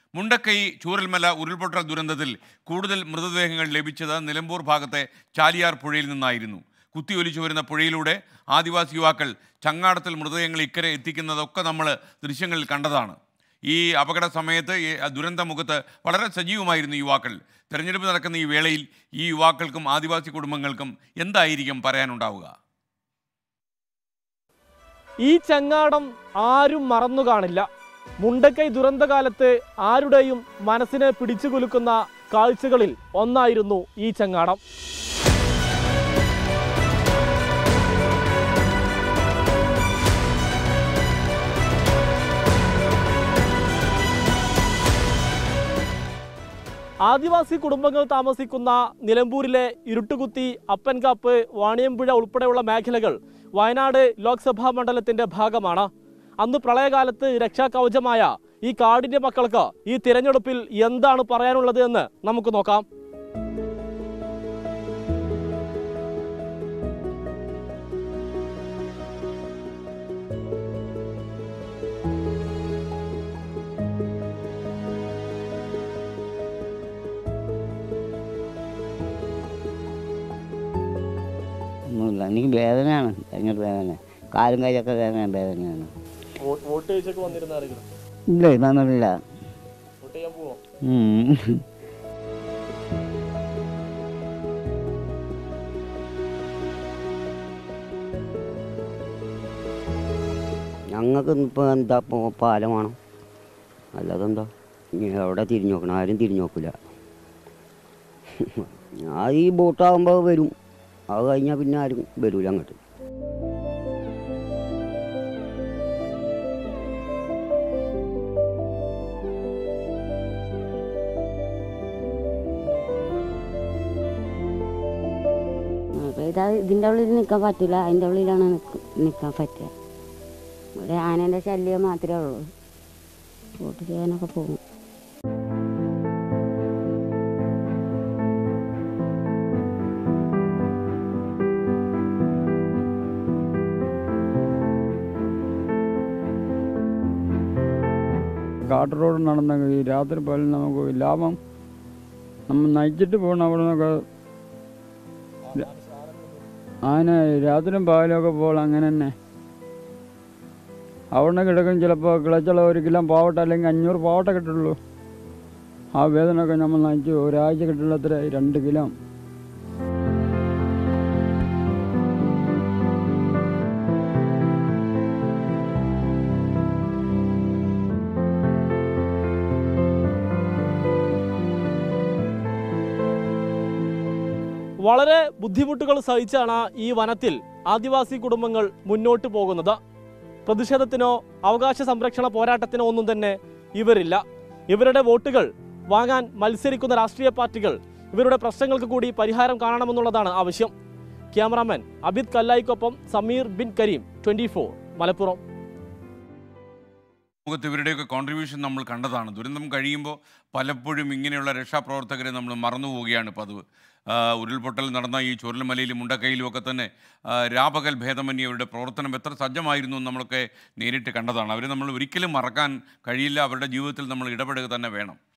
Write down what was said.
മുണ്ടക്കൈ ചൂരൽമല ഉരുൾപൊട്ടൽ ദുരന്തത്തിൽ കൂടുതൽ മൃതദേഹങ്ങൾ ലഭിച്ചത് നിലമ്പൂർ ഭാഗത്തെ ചാലിയാർ പുഴയിൽ നിന്നായിരുന്നു കുത്തിയൊലിച്ചു വരുന്ന പുഴയിലൂടെ ആദിവാസി യുവാക്കൾ ചങ്ങാടത്തിൽ മൃതദേഹങ്ങൾ ഇക്കരെ എത്തിക്കുന്നതൊക്കെ നമ്മൾ ദൃശ്യങ്ങളിൽ കണ്ടതാണ് ഈ അപകട സമയത്ത് ഈ ദുരന്തമുഖത്ത് വളരെ സജീവമായിരുന്നു യുവാക്കൾ തെരഞ്ഞെടുപ്പ് നടക്കുന്ന ഈ വേളയിൽ ഈ യുവാക്കൾക്കും ആദിവാസി കുടുംബങ്ങൾക്കും എന്തായിരിക്കും പറയാനുണ്ടാവുക ഈ ചങ്ങാടം ആരും മറന്നു കാണില്ല മുണ്ടക്കൈ ദുരന്തകാലത്ത് ആരുടെയും മനസ്സിനെ പിടിച്ചുകുലുക്കുന്ന കാഴ്ചകളിൽ ഒന്നായിരുന്നു ഈ ചങ്ങാടം ആദിവാസി കുടുംബങ്ങൾ താമസിക്കുന്ന നിലമ്പൂരിലെ ഇരുട്ടുകുത്തി അപ്പൻകാപ്പ് വാണിയമ്പുഴ ഉൾപ്പെടെയുള്ള മേഖലകൾ വയനാട് ലോക്സഭാ മണ്ഡലത്തിന്റെ ഭാഗമാണ് അന്ന് പ്രളയകാലത്ത് രക്ഷാകവചമായ ഈ കാടിന്റെ മക്കൾക്ക് ഈ തിരഞ്ഞെടുപ്പിൽ എന്താണ് പറയാനുള്ളത് എന്ന് നമുക്ക് നോക്കാം ഒന്നുമില്ല എനിക്ക് വേദനയാണ് ഭയങ്കര വേദന കാലും കൈയൊക്കെ വേദന വേദനയാണ് വോട്ട് ചോദിച്ചൊക്കെ വന്നിരുന്ന ആരെങ്കിലും ഇല്ല വന്നിട്ടില്ല വോട്ട് ചെയ്യാൻ പോവോ ഉം. ഞങ്ങൾക്ക് ഇപ്പോൾ എന്താ ഇപ്പോൾ പാലം വേണം അല്ലാതെ എന്താ ഇനി എവിടെ തിരിഞ്ഞു നോക്കണം ആരും തിരിഞ്ഞു നോക്കില്ല ഞാൻ ഈ ബോട്ടാകുമ്പോൾ വരും അത് കഴിഞ്ഞാൽ പിന്നെ ആരും വരൂല അങ്ങോട്ട് അപ്പോൾ ഇത് ഇതിൻ്റെ ഉള്ളിൽ നിൽക്കാൻ പറ്റില്ല അതിൻ്റെ ഉള്ളിലാണ് നിൽക്കാൻ പറ്റുക ഒരു ആനേൻ്റെ ശല്യം മാത്രമേ ഉള്ളൂ വോട്ട് ചെയ്യാനൊക്കെ പോകും കാട്ട് റോഡ് നടന്ന ഈ രാത്രി പോലും നമുക്ക് ലാഭം നമ്മൾ നയിച്ചിട്ട് പോകണം അവിടെ നിന്നൊക്കെ ആന രാത്രിയും പകലൊക്കെ പോകണം അങ്ങനെ തന്നെ അവിടെ കിടക്കും ചിലപ്പോൾ കിളച്ചുള്ള ഒരു കിലോ പാവട്ട അല്ലെങ്കിൽ അഞ്ഞൂറ് പാവട്ട കിട്ടുള്ളൂ ആ വേദനയൊക്കെ നമ്മൾ നയിച്ചു ഒരാഴ്ച കിട്ടുള്ള എത്ര രണ്ട് കിലോ വളരെ ബുദ്ധിമുട്ടുകൾ സഹിച്ചാണ് ഈ വനത്തിൽ ആദിവാസി കുടുംബങ്ങൾ മുന്നോട്ട് പോകുന്നത് പ്രതിഷേധത്തിനോ അവകാശ സംരക്ഷണ പോരാട്ടത്തിനോ ഒന്നും തന്നെ ഇവരില്ല ഇവരുടെ വോട്ടുകൾ വാങ്ങാൻ മത്സരിക്കുന്ന രാഷ്ട്രീയ പാർട്ടികൾ ഇവരുടെ പ്രശ്നങ്ങൾക്ക് കൂടി പരിഹാരം കാണണമെന്നുള്ളതാണ് ആവശ്യം ക്യാമറാമാൻ അബിദ് കല്ലായിക്കൊപ്പം സമീർ ബിൻ കരീം ട്വന്റി മലപ്പുറം മുഖത്ത് ഇവരുടെയൊക്കെ കോൺട്രിബ്യൂഷൻ നമ്മൾ കണ്ടതാണ് ദുരന്തം കഴിയുമ്പോൾ പലപ്പോഴും ഇങ്ങനെയുള്ള രക്ഷാപ്രവർത്തകരെ നമ്മൾ മറന്നു പോവുകയാണ് പതിവ് ആ, ഉരുൾപൊട്ടൽ നടന്ന ഈ ചുരൽമലയിലും മുണ്ടക്കയിലും ഒക്കെ തന്നെ ആ, രാപകൽ ഭേദമന്യേ അവരുടെ പ്രവർത്തനം എത്ര സജ്ജമായിരുന്നു എന്ന് നമ്മളൊക്കെ നേരിട്ട് കണ്ടതാണ് അവരെ നമ്മൾ ഒരിക്കലും മറക്കാൻ കഴിയില്ല അവരുടെ ജീവിതത്തിൽ നമ്മൾ ഇടപെടുക തന്നെ വേണം